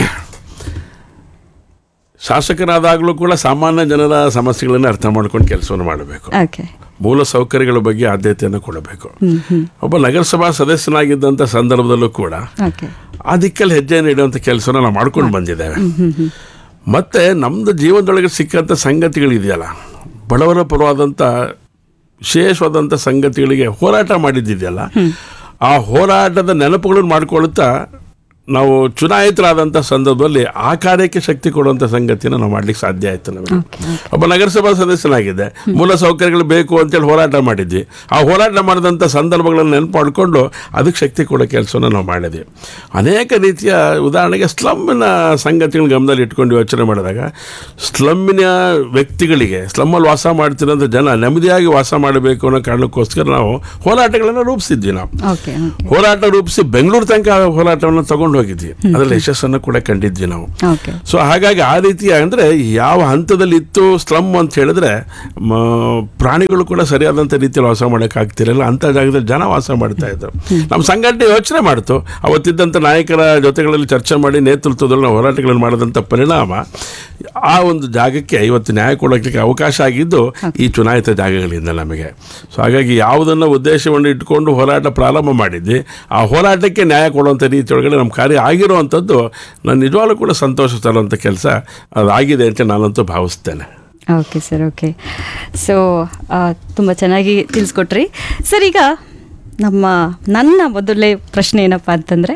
ಶಾಸಕರಾದಾಗಲೂ ಕೂಡ ಸಾಮಾನ್ಯ ಜನರ ಸಮಸ್ಯೆಗಳನ್ನು ಅರ್ಥ ಮಾಡ್ಕೊಂಡು ಕೆಲಸವನ್ನು ಮಾಡಬೇಕು ಓಕೆ ಮೂಲ ಸೌಕರ್ಯಗಳ ಬಗ್ಗೆ ಆದ್ಯತೆಯನ್ನು ಕೊಡಬೇಕು ಹ್ಮ್ ಹ್ಮ್ ಒಬ್ಬ ನಗರಸಭಾ ಸದಸ್ಯನಾಗಿದ್ದಂಥ ಸಂದರ್ಭದಲ್ಲೂ ಕೂಡ ಓಕೆ ಆ ದಿಕ್ಕಲ್ಲಿ ಹೆಜ್ಜೆಯನ್ನು ಇಡುವಂಥ ಕೆಲಸನ ನಾವು ಮಾಡ್ಕೊಂಡು ಬಂದಿದ್ದೇವೆ ಹ್ಮ್ ಹ್ಮ್ ಹ್ಮ್ ಮತ್ತು ನಮ್ಮದು ಜೀವನದೊಳಗೆ ಸಿಕ್ಕಂಥ ಸಂಗತಿಗಳಿದೆಯಲ್ಲ ಬಡವರ ಪರವಾದಂಥ ವಿಶೇಷವಾದಂಥ ಸಂಗತಿಗಳಿಗೆ ಹೋರಾಟ ಮಾಡಿದ್ದಿದೆಯಲ್ಲ ಆ ಹೋರಾಟದ ನೆನಪುಗಳನ್ನು ಮಾಡ್ಕೊಳ್ತಾ ನಾವು ಚುನಾಯಿತರಾದಂಥ ಸಂದರ್ಭದಲ್ಲಿ ಆ ಕಾರ್ಯಕ್ಕೆ ಶಕ್ತಿ ಕೊಡುವಂಥ ಸಂಗತಿಯನ್ನು ನಾವು ಮಾಡ್ಲಿಕ್ಕೆ ಸಾಧ್ಯ ಆಯಿತು ನಮಗೆ ಒಬ್ಬ ನಗರಸಭಾ ಸದಸ್ಯನಾಗಿದ್ದೆ ಮೂಲ ಸೌಕರ್ಯಗಳು ಬೇಕು ಅಂತೇಳಿ ಹೋರಾಟ ಮಾಡಿದ್ವಿ ಆ ಹೋರಾಟ ಮಾಡಿದಂಥ ಸಂದರ್ಭಗಳನ್ನು ನೆನಪು ಮಾಡಿಕೊಂಡು ಅದಕ್ಕೆ ಶಕ್ತಿ ಕೊಡೋ ಕೆಲಸವನ್ನು ನಾವು ಮಾಡಿದ್ವಿ ಅನೇಕ ರೀತಿಯ ಉದಾಹರಣೆಗೆ ಸ್ಲಮ್ಮಿನ ಸಂಗತಿಗಳನ್ನ ಗಮನದಲ್ಲಿ ಇಟ್ಕೊಂಡು ಯೋಚನೆ ಮಾಡಿದಾಗ ಸ್ಲಮ್ಮಿನ ವ್ಯಕ್ತಿಗಳಿಗೆ ಸ್ಲಮ್ಮಲ್ಲಿ ವಾಸ ಮಾಡ್ತಿರೋಂಥ ಜನ ನೆಮ್ಮದಿಯಾಗಿ ವಾಸ ಮಾಡಬೇಕು ಅನ್ನೋ ಕಾರಣಕ್ಕೋಸ್ಕರ ನಾವು ಹೋರಾಟಗಳನ್ನು ರೂಪಿಸಿದ್ವಿ ನಾವು ಓಕೆ ಹೋರಾಟ ರೂಪಿಸಿ ಬೆಂಗಳೂರು ತನಕ ಆ ಹೋರಾಟವನ್ನು ತಗೊಂಡು ಹೋಗಿದ್ವಿ ಅದರಲ್ಲಿ ಯಶಸ್ಸನ್ನು ಕೂಡ ಕಂಡಿದ್ವಿ ನಾವು ಓಕೆ ಸೊ ಹಾಗಾಗಿ ಆ ರೀತಿಯ ಅಂದರೆ ಯಾವ ಹಂತದಲ್ಲಿ ಇತ್ತು ಸ್ಲಮ್ ಅಂತ ಹೇಳಿದ್ರೆ ಮ, ಪ್ರಾಣಿಗಳು ಕೂಡ ಸರಿಯಾದಂಥ ರೀತಿಯಲ್ಲಿ ವಾಸ ಮಾಡೋಕ್ಕಾಗ್ತಿರಲಿಲ್ಲ ಅಂಥ ಜಾಗದಲ್ಲಿ ಜನ ವಾಸ ಮಾಡ್ತಾ ಇದ್ರು ನಮ್ಮ ಸಂಘಟನೆ ಯೋಚನೆ ಮಾಡ್ತು ಅವತ್ತಿದ್ದಂಥ ನಾಯಕರ ಜೊತೆಗಳಲ್ಲಿ ಚರ್ಚೆ ಮಾಡಿ ನೇತೃತ್ವದಲ್ಲಿ ನಾವು ಹೋರಾಟಗಳನ್ನು ಮಾಡಿದಂಥ ಪರಿಣಾಮ ಆ ಒಂದು ಜಾಗಕ್ಕೆ ಇವತ್ತು ನ್ಯಾಯ ಕೊಡೋಕ್ಕೆ ಅವಕಾಶ ಆಗಿದ್ದು ಈ ಚುನಾಯಿತ ಜಾಗಗಳಿಂದ ನಮಗೆ ಸೊ ಹಾಗಾಗಿ ಯಾವುದನ್ನು ಉದ್ದೇಶವನ್ನು ಇಟ್ಕೊಂಡು ಹೋರಾಟ ಪ್ರಾರಂಭ ಮಾಡಿದ್ವಿ ಆ ಹೋರಾಟಕ್ಕೆ ನ್ಯಾಯ ಕೊಡುವಂಥ ರೀತಿಯೊಳಗಡೆ ನಮ್ಮ ಕಾರ್ಯ ಆಗಿರುವಂಥದ್ದು ನಾನು ನಿಜವಾಗ್ಲೂ ಕೂಡ ಸಂತೋಷ ತರುವಂಥ ಕೆಲಸ ಅದಾಗಿದೆ ಅಂತ ನಾನಂತೂ ಭಾವಿಸ್ತೇನೆ ಓಕೆ ಸರ್ ಓಕೆ ಸೊ ತುಂಬ ಚೆನ್ನಾಗಿ ತಿಳಿಸ್ಕೊಟ್ರಿ ಸರ್ ಈಗ ನಮ್ಮ ನನ್ನ ಮೊದಲನೇ ಪ್ರಶ್ನೆ ಏನಪ್ಪ ಅಂತಂದರೆ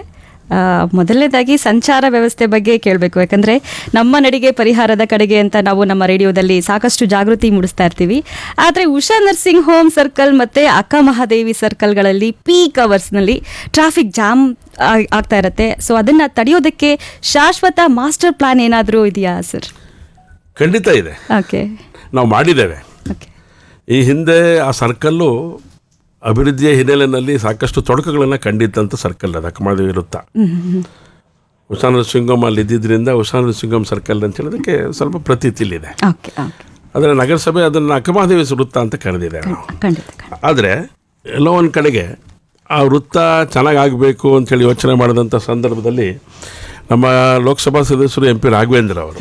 ಮೊದಲನೇದಾಗಿ ಸಂಚಾರ ವ್ಯವಸ್ಥೆ ಬಗ್ಗೆ ಕೇಳಬೇಕು ಯಾಕಂದರೆ ನಮ್ಮ ನಡಿಗೆ ಪರಿಹಾರದ ಕಡೆಗೆ ಅಂತ ನಾವು ನಮ್ಮ ರೇಡಿಯೋದಲ್ಲಿ ಸಾಕಷ್ಟು ಜಾಗೃತಿ ಮೂಡಿಸ್ತಾ ಇರ್ತೀವಿ ಆದರೆ ಉಷಾ ನರ್ಸಿಂಗ್ ಹೋಮ್ ಸರ್ಕಲ್ ಮತ್ತು ಅಕ್ಕ ಮಹಾದೇವಿ ಸರ್ಕಲ್ಗಳಲ್ಲಿ ಪೀಕ್ ಅವರ್ಸ್ನಲ್ಲಿ ಟ್ರಾಫಿಕ್ ಜಾಮ್ ಆಗ್- ಆಗ್ತಾ ಇರುತ್ತೆ ಸೊ ಅದನ್ನು ತಡೆಯೋದಕ್ಕೆ ಶಾಶ್ವತ ಮಾಸ್ಟರ್ ಪ್ಲಾನ್ ಏನಾದರೂ ಇದೆಯಾ ಸರ್ ಖಂಡಿತ ಇದೆ ಓಕೆ ನಾವು ಮಾಡಿದ್ದೇವೆ ಈ ಹಿಂದೆ ಆ ಸರ್ಕಲ್ಲು ಅಭಿವೃದ್ಧಿಯ ಹಿನ್ನೆಲೆಯಲ್ಲಿ ಸಾಕಷ್ಟು ತೊಡಕುಗಳನ್ನು ಕಂಡಿದ್ದಂಥ ಸರ್ಕಲ್ ಅದು ಅಕ್ಕಮಹಾದೇವಿ ವೃತ್ತ ಉಷಾ ನರಸಿಂಗಮ್ ಅಲ್ಲಿ ಇದ್ದಿದ್ದರಿಂದ ಉಷಾ ನರಸಿಂಗಮ್ ಸರ್ಕಲ್ ಅಂತ ಹೇಳೋದಕ್ಕೆ ಸ್ವಲ್ಪ ಪ್ರತೀತಿಲಿದೆ ಓಕೆ ಓಕೆ ಆದರೆ ನಗರಸಭೆ ಅದನ್ನು ಅಕ್ಕಮಹಾದೇವಿ ವೃತ್ತ ಅಂತ ಕರೆದಿದೆ ನಾವು ಖಂಡಿತ ಆದರೆ ಎಲ್ಲೋ ಒಂದು ಕಡೆಗೆ ಆ ವೃತ್ತ ಚೆನ್ನಾಗಿ ಆಗಬೇಕು ಅಂತೇಳಿ ಯೋಚನೆ ಮಾಡಿದಂಥ ಸಂದರ್ಭದಲ್ಲಿ ನಮ್ಮ ಲೋಕಸಭಾ ಸದಸ್ಯರು ಎಂ ಪಿ ರಾಘವೇಂದ್ರ ಅವರು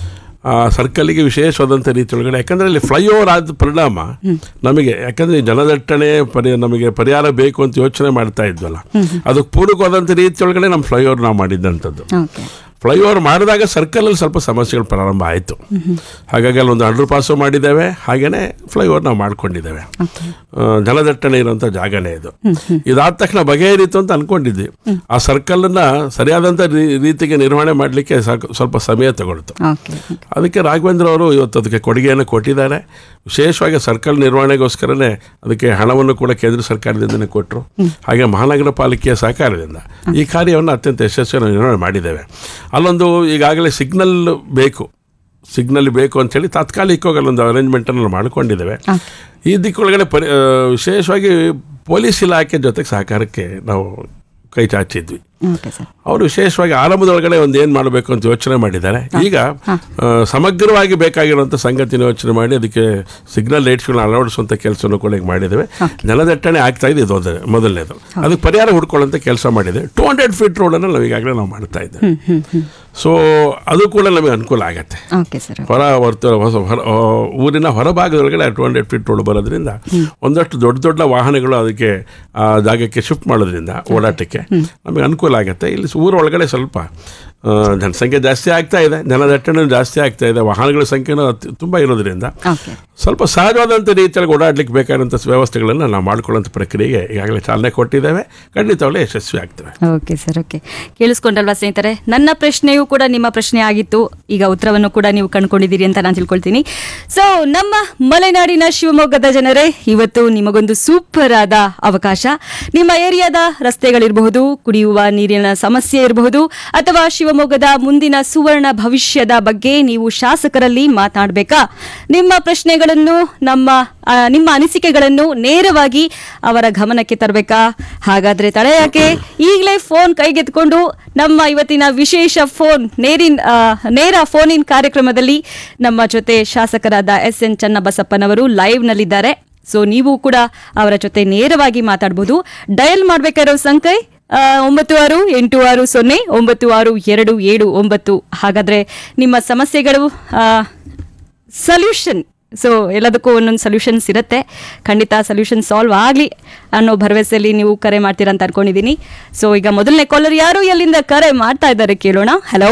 ಆ ಸರ್ಕಲ್ಲಿಗೆ ವಿಶೇಷವಾದಂಥ ರೀತಿ ಒಳಗಡೆ ಯಾಕಂದರೆ ಅಲ್ಲಿ ಫ್ಲೈಓವರ್ ಆದ ಪರಿಣಾಮ ನಮಗೆ ಯಾಕಂದರೆ ಜನದಟ್ಟಣೆ ಪರಿ ನಮಗೆ ಪರಿಹಾರ ಬೇಕು ಅಂತ ಯೋಚನೆ ಮಾಡ್ತಾ ಇದ್ವಲ್ಲ ಅದಕ್ಕೆ ಪೂರಕವಾದಂಥ ರೀತಿ ಒಳಗಡೆ ನಮ್ಮ ಫ್ಲೈಓವರ್ ನಾವು ಮಾಡಿದ್ದಂಥದ್ದು ಓಕೆ ಫ್ಲೈಓವರ್ ಮಾಡಿದಾಗ ಸರ್ಕಲಲ್ಲಿ ಸ್ವಲ್ಪ ಸಮಸ್ಯೆಗಳು ಪ್ರಾರಂಭ ಆಯಿತು ಹಾಗಾಗಿ ಅಲ್ಲಿ ಒಂದು ಅಂಡರ್ ಪಾಸು ಮಾಡಿದ್ದೇವೆ ಹಾಗೆಯೇ ಫ್ಲೈಓವರ್ ನಾವು ಮಾಡ್ಕೊಂಡಿದ್ದೇವೆ ಆ, ಜಲದಟ್ಟಣೆ ಇರುವಂಥ ಜಾಗನೇ ಇದು ಇದಾದ ತಕ್ಷಣ ಬಗೆಹರಿತು ಅಂತ ಅನ್ಕೊಂಡಿದ್ವಿ ಆ ಸರ್ಕಲನ್ನು ಸರಿಯಾದಂಥ ರೀ- ರೀತಿಗೆ ನಿರ್ವಹಣೆ ಮಾಡಲಿಕ್ಕೆ ಸ್ವಲ್ಪ ಸಮಯ ತಗೊಳ್ತು ಓಕೆ ಅದಕ್ಕೆ ರಾಘವೇಂದ್ರ ಅವರು ಇವತ್ತು ಅದಕ್ಕೆ ಕೊಡುಗೆಯನ್ನು ಕೊಟ್ಟಿದ್ದಾರೆ ವಿಶೇಷವಾಗಿ ಸರ್ಕಲ್ ನಿರ್ವಹಣೆಗೋಸ್ಕರನೇ ಅದಕ್ಕೆ ಹಣವನ್ನು ಕೂಡ ಕೇಂದ್ರ ಸರ್ಕಾರದಿಂದನೇ ಕೊಟ್ಟರು ಹಾಗೆ ಮಹಾನಗರ ಪಾಲಿಕೆಯ ಸಹಕಾರದಿಂದ ಈ ಕಾರ್ಯವನ್ನು ಅತ್ಯಂತ ಯಶಸ್ವಿಯಾಗಿ ನಿರ್ವಹಣೆ ಮಾಡಿದ್ದೇವೆ ಅಲ್ಲೊಂದು ಈಗಾಗಲೇ ಸಿಗ್ನಲ್ ಬೇಕು ಸಿಗ್ನಲ್ ಬೇಕು ಅಂತೇಳಿ ತಾತ್ಕಾಲಿಕವಾಗಿ ಅಲ್ಲೊಂದು ಅರೇಂಜ್ಮೆಂಟನ್ನು ಮಾಡಿಕೊಂಡಿದ್ದೇವೆ ಈ ದಿಕ್ಕೊಳಗಡೆ ಪರಿ ಆ, ವಿಶೇಷವಾಗಿ ಪೊಲೀಸ್ ಇಲಾಖೆ ಜೊತೆಗೆ ಸಹಕಾರಕ್ಕೆ ನಾವು ಕೈ ಚಾಚಿದ್ವಿ ಓಕೆ ಸರ್ ಅವರು ವಿಶೇಷವಾಗಿ ಆರಂಭದೊಳಗಡೆ ಒಂದು ಏನು ಮಾಡಬೇಕು ಅಂತ ಯೋಚನೆ ಮಾಡಿದ್ದಾರೆ ಈಗ ಆ, ಸಮಗ್ರವಾಗಿ ಬೇಕಾಗಿರುವಂಥ ಸಂಗತಿನ ಯೋಚನೆ ಮಾಡಿ ಅದಕ್ಕೆ ಸಿಗ್ನಲ್ ಲೈಟ್ಸ್ಗಳನ್ನ ಅಳವಡಿಸುವಂಥ ಕೆಲಸವನ್ನು ಕೂಡ ಈಗ ಮಾಡಿದ್ದೇವೆ ನೆಲದಟ್ಟಣೆ ಆಗ್ತಾ ಇದೆ ಇದು ಒಂದು ಮೊದಲನೇದು ಅದಕ್ಕೆ ಪರಿಹಾರ ಹುಡ್ಕೊಳ್ಳೋಂಥ ಕೆಲಸ ಮಾಡಿದೆ ಟೂ ಹಂಡ್ರೆಡ್ ಫೀಟ್ ರೋಡನ್ನು ನಾವು ಈಗಾಗಲೇ ನಾವು ಮಾಡ್ತಾ ಇದ್ದೇವೆ ಸೊ ಅದು ಕೂಡ ನಮಗೆ ಅನುಕೂಲ ಆಗತ್ತೆ ಓಕೆ ಸರ್ ಹೊರ ವರ್ತ ಹೊಸ ಹೊರ ಆ, ಊರಿನ ಹೊರಭಾಗದೊಳಗಡೆ ಟೂ ಹಂಡ್ರೆಡ್ ಫೀಟ್ ರೋಡ್ ಬರೋದ್ರಿಂದ ಒಂದಷ್ಟು ದೊಡ್ಡ ದೊಡ್ಡ ವಾಹನಗಳು ಅದಕ್ಕೆ ಆ ಜಾಗಕ್ಕೆ ಶಿಫ್ಟ್ ಮಾಡೋದ್ರಿಂದ ಓಡಾಟಕ್ಕೆ ನಮಗೆ ಅನುಕೂಲ ಆಗುತ್ತೆ ಇಲ್ಲಿ ಊರ ಒಳಗಡೆ ಸ್ವಲ್ಪ ಆ, ಜನಸಂಖ್ಯೆ ಜಾಸ್ತಿ ಆಗ್ತಾ ಇದೆ ಜನದಟ್ಟಣೆ ಜಾಸ್ತಿ ಆಗ್ತಾ ಇದೆ ವಾಹನಗಳ ಸಂಖ್ಯೆನೂ ಅತಿ- ತುಂಬ ಇರೋದ್ರಿಂದ ಓಕೆ ಸ್ವಲ್ಪ ಸಹಜವಾದಂಥ ರೀತಿಯಲ್ಲಿ ಓಡಾಡ್ಲಿಕ್ಕೆ ಬೇಕಾದಂಥ ವ್ಯವಸ್ಥೆಗಳನ್ನು ನಾವು ಮಾಡ್ಕೊಳ್ಳೋಂಥ ಪ್ರಕ್ರಿಯೆಗೆ ಈಗಾಗಲೇ ಚಾಲನೆ ಕೊಟ್ಟಿದ್ದೇವೆ ಖಂಡಿತವಾಗ್ಲೂ ಯಶಸ್ವಿ ಆಗ್ತವೆ ಓಕೆ ಸರ್ ಓಕೆ ಕೇಳಿಸ್ಕೊಂಡಲ್ವಾ ಸ್ನೇಹಿತರೆ ನನ್ನ ಪ್ರಶ್ನೆಯೂ ಕೂಡ ನಿಮ್ಮ ಪ್ರಶ್ನೆ ಆಗಿತ್ತು ಈಗ ಉತ್ತರವನ್ನು ಕೂಡ ನೀವು ಕಂಡುಕೊಂಡಿದ್ದೀರಿ ಅಂತ ನಾನು ತಿಳ್ಕೊಳ್ತೀನಿ ಸೊ ನಮ್ಮ ಮಲೆನಾಡಿನ ಶಿವಮೊಗ್ಗದ ಜನರೇ ಇವತ್ತು ನಿಮಗೊಂದು ಸೂಪರ್ ಆದ ಅವಕಾಶ ನಿಮ್ಮ ಏರಿಯಾದ ರಸ್ತೆಗಳಿರಬಹುದು ಕುಡಿಯುವ ನೀರಿನ ಸಮಸ್ಯೆ ಇರಬಹುದು ಅಥವಾ ಶಿವಮೊಗ್ಗದ ಮುಂದಿನ ಸುವರ್ಣ ಭವಿಷ್ಯದ ಬಗ್ಗೆ ನೀವು ಶಾಸಕರಲ್ಲಿ ಮಾತನಾಡಬೇಕಾ ನಿಮ್ಮ ಪ್ರಶ್ನೆಗಳನ್ನು ನಮ್ಮ ಆ, ನಿಮ್ಮ ಅನಿಸಿಕೆಗಳನ್ನು ನೇರವಾಗಿ ಅವರ ಗಮನಕ್ಕೆ ತರಬೇಕಾ ಹಾಗಾದ್ರೆ ತಡ ಯಾಕೆ ಈಗಲೇ ಫೋನ್ ಕೈಗೆತ್ಕೊಂಡು ನಮ್ಮ ಇವತ್ತಿನ ವಿಶೇಷ ಫೋನ್ ನೇರಿನ ಆ, ನೇರ ಫೋನ್ ಇನ್ ಕಾರ್ಯಕ್ರಮದಲ್ಲಿ ನಮ್ಮ ಜೊತೆ ಶಾಸಕರಾದ ಎಸ್ ಎನ್ ಚನ್ನಬಸಪ್ಪನವರು ಲೈವ್ನಲ್ಲಿದ್ದಾರೆ ಸೊ ನೀವು ಕೂಡ ಅವರ ಜೊತೆ ನೇರವಾಗಿ ಮಾತಾಡ್ಬೋದು ಡಯಲ್ ಮಾಡಬೇಕಾಗಿರೋ ಸಂಖ್ಯೆ ಆ, ಒಂಬತ್ತು ಆರು ಎಂಟು ಆರು ಸೊನ್ನೆ ಒಂಬತ್ತು ಆರು ಎರಡು ಏಳು ಒಂಬತ್ತು ಹಾಗಾದ್ರೆ ನಿಮ್ಮ ಸಮಸ್ಯೆಗಳು ಸೊಲ್ಯೂಷನ್ ಸೊ ಎಲ್ಲದಕ್ಕೂ ಒಂದೊಂದು ಸೊಲ್ಯೂಷನ್ಸ್ ಇರುತ್ತೆ ಖಂಡಿತ ಸೊಲ್ಯೂಷನ್ ಸಾಲ್ವ್ ಆಗಲಿ ಅನ್ನೋ ಭರವಸೆಯಲ್ಲಿ ನೀವು ಕರೆ ಮಾಡ್ತೀರಾ ಅಂತ ಅನ್ಕೊಂಡಿದ್ದೀನಿ ಸೊ ಈಗ ಮೊದಲನೇ ಕಾಲರ್ ಯಾರು ಎಲ್ಲಿಂದ ಕರೆ ಮಾಡ್ತಾ ಇದ್ದಾರೆ ಕೇಳೋಣ ಹಲೋ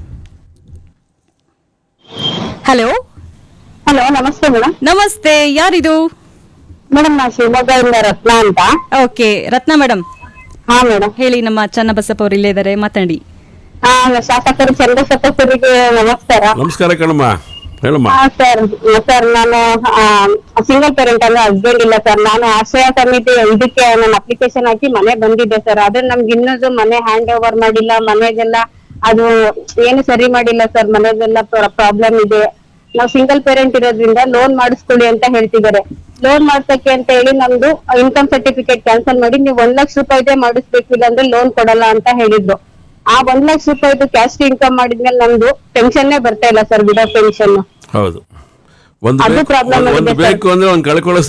ಹಲೋ ಹಲೋ ನಮಸ್ತೆ ಮೇಡಮ್ ನಮಸ್ತೆ ಯಾರಿದು ಮೇಡಮ್ ನಾ ಶಿವಮೊಗ್ಗದಿಂದ ರತ್ನ ಅಂತ ಓಕೆ ರತ್ನ ಮೇಡಮ್ ಹಾ ಮೇಡಮ್ ಹೇಳಿ ನಮ್ಮ ಚನ್ನಬಸಪ್ಪ ಅವರು ಇಲ್ಲೇ ಇದ್ದಾರೆ ಮಾತಾಡಿ ಹಾ ಶಾಸಕರು ಚಂದ್ರಶೇಖರಿಗೆ ನಮಸ್ಕಾರ ನಮಸ್ಕಾರ ಕಣಮ್ಮ ಹೇಳಮ್ಮ ಹಾ ಸರ್ ಸರ್ ನಾನು ಸಿಂಗಲ್ ಪೇರೆಂಟ್ ಅಂದ್ರೆ ಹಸ್ಬೆಂಡ್ ಇಲ್ಲ ಸರ್ ನಾನು ಆಶ್ರಯ ಸಮಿತಿ ಇದಕ್ಕೆ ನಾನು ಅಪ್ಲಿಕೇಶನ್ ಹಾಕಿ ಮನೆ ಬಂದಿದ್ದೆ ಸರ್ ಆದ್ರೆ ನಮ್ಗೆ ಇನ್ನೊಂದು ಮನೆ ಹ್ಯಾಂಡ್ ಓವರ್ ಮಾಡಿಲ್ಲ ಮನೆಗೆಲ್ಲ ಅದು ಏನು ಸರಿ ಮಾಡಿಲ್ಲ ಸರ್ ಮನೆಗೆಲ್ಲ ಪ್ರಾಬ್ಲಮ್ ಇದೆ ನಾವು ಸಿಂಗಲ್ ಪೇರೆಂಟ್ ಇರೋದ್ರಿಂದ ಲೋನ್ ಮಾಡಿಸ್ಕೊಳ್ಳಿ ಅಂತ ಹೇಳ್ತಿದ್ದಾರೆ ಲೋನ್ ಮಾಡ್ಸಕ್ಕೆ ಅಂತ ಹೇಳಿ ನಮ್ದು ಇನ್ಕಮ್ ಸರ್ಟಿಫಿಕೇಟ್ ಕ್ಯಾನ್ಸಲ್ ಮಾಡಿ ನೀವು ಒಂದ್ ಲಕ್ಷ ರೂಪಾಯಿದೇ ಮಾಡಿಸ್ಬೇಕು ಇಲ್ಲಾಂದ್ರೆ ಲೋನ್ ಕೊಡಲ್ಲ ಅಂತ ಹೇಳಿದ್ರು ಆ ಒಂದ್ ಲಕ್ಷ ರೂಪಾಯಿದು ಕ್ಯಾಸ್ಟ್ ಇನ್ಕಮ್ ಮಾಡಿದ್ಮೇಲೆ ನಮ್ದು ಪೆನ್ಷನ್ನೇ ಬರ್ತಾ ಇಲ್ಲ ಸರ್ ವಿಡೋ ಪೆನ್ಷನ್ ಹೌದು ಒಂದು ಅದು ಬೇಕು- problem ಒಂದು ಆಗಿದೆ ಸರ್. ಬೇಕು ಅಂದ್ರೆ ಒಂದು ಕಳ್ಕೊಳ್ಳೋ